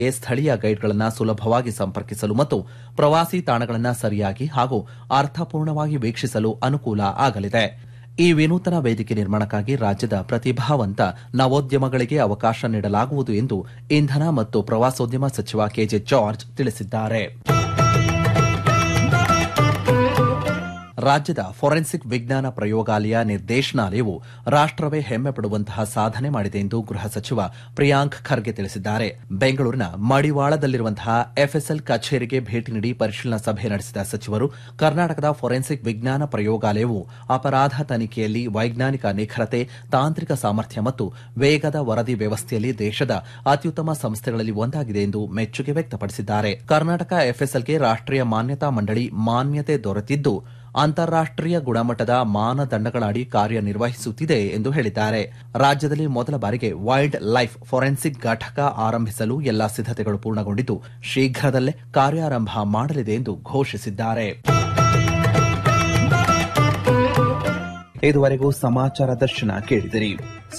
ಸ್ಥಳೀಯ ಗೈಡ್ಗಳನ್ನು ಸುಲಭವಾಗಿ ಸಂಪರ್ಕಿಸಲು ಮತ್ತು ಪ್ರವಾಸಿ ತಾಣಗಳನ್ನು ಸರಿಯಾಗಿ ಹಾಗೂ ಅರ್ಥಪೂರ್ಣವಾಗಿ ವೀಕ್ಷಿಸಲು ಅನುಕೂಲ ಆಗಲಿದೆ ಈ ವಿನೂತನ ವೇದಿಕೆ ನಿರ್ಮಾಣಕ್ಕಾಗಿ ರಾಜ್ಯದ ಪ್ರತಿಭಾವಂತ ನವೋದ್ಯಮಗಳಿಗೆ ಅವಕಾಶ ನೀಡಲಾಗುವುದು ಎಂದು ಇಂಧನ ಮತ್ತು ಪ್ರವಾಸೋದ್ಯಮ ಸಚಿವ ಕೆಜೆ ಜಾರ್ಜ್ ತಿಳಿಸಿದ್ದಾರೆ ರಾಜ್ಯದ ಫೋರೆನ್ಸಿಕ್ ವಿಜ್ಞಾನ ಪ್ರಯೋಗಾಲಯ ನಿರ್ದೇಶನಾಲಯವು ರಾಷ್ಟವೇ ಹೆಮ್ಮೆ ಪಡುವಂತಹ ಸಾಧನೆ ಮಾಡಿದೆ ಎಂದು ಗೃಹ ಸಚಿವ ಪ್ರಿಯಾಂಕ್ ಖರ್ಗೆ ತಿಳಿಸಿದ್ದಾರೆ ಬೆಂಗಳೂರಿನ ಮಡಿವಾಳದಲ್ಲಿರುವಂತಹ ಎಫ್ಎಸ್ಎಲ್ ಕಚೇರಿಗೆ ಭೇಟಿ ನೀಡಿ ಪರಿಶೀಲನಾ ಸಭೆ ನಡೆಸಿದ ಸಚಿವರು ಕರ್ನಾಟಕದ ಫೋರೆನ್ಸಿಕ್ ವಿಜ್ಞಾನ ಪ್ರಯೋಗಾಲಯವು ಅಪರಾಧ ತನಿಖೆಯಲ್ಲಿ ವೈಜ್ಞಾನಿಕ ನಿಖರತೆ ತಾಂತ್ರಿಕ ಸಾಮರ್ಥ್ಯ ಮತ್ತು ವೇಗದ ವರದಿ ವ್ಯವಸ್ಥೆಯಲ್ಲಿ ದೇಶದ ಅತ್ಯುತ್ತಮ ಸಂಸ್ಥೆಗಳಲ್ಲಿ ಒಂದಾಗಿದೆ ಎಂದು ಮೆಚ್ಚುಗೆ ವ್ಯಕ್ತಪಡಿಸಿದ್ದಾರೆ ಕರ್ನಾಟಕ ಎಫ್ಎಸ್ಎಲ್ಗೆ ರಾಷ್ಟೀಯ ಮಾನ್ಯತಾ ಮಂಡಳಿ ಮಾನ್ಯತೆ ದೊರೆತಿದ್ದು ಅಂತಾರಾಷ್ಟೀಯ ಗುಣಮಟ್ಟದ ಮಾನದಂಡಗಳ ಅಡಿ ಕಾರ್ಯನಿರ್ವಹಿಸುತ್ತಿದೆ ಎಂದು ಹೇಳಿದ್ದಾರೆ ರಾಜ್ಯದಲ್ಲಿ ಮೊದಲ ಬಾರಿಗೆ ವೈಲ್ಡ್ ಲೈಫ್ ಫೋರೆನ್ಸಿಕ್ ಘಟಕ ಆರಂಭಿಸಲು ಎಲ್ಲಾ ಸಿದ್ದತೆಗಳು ಪೂರ್ಣಗೊಂಡಿದ್ದು ಶೀಘ್ರದಲ್ಲೇ ಕಾರ್ಯಾರಂಭ ಮಾಡಲಿದೆ ಎಂದು ಘೋಷಿಸಿದ್ದಾರೆ ಇದುವರೆಗೂ ಸಮಾಚಾರ ದರ್ಶನ ಕೇಳಿದಿರಿ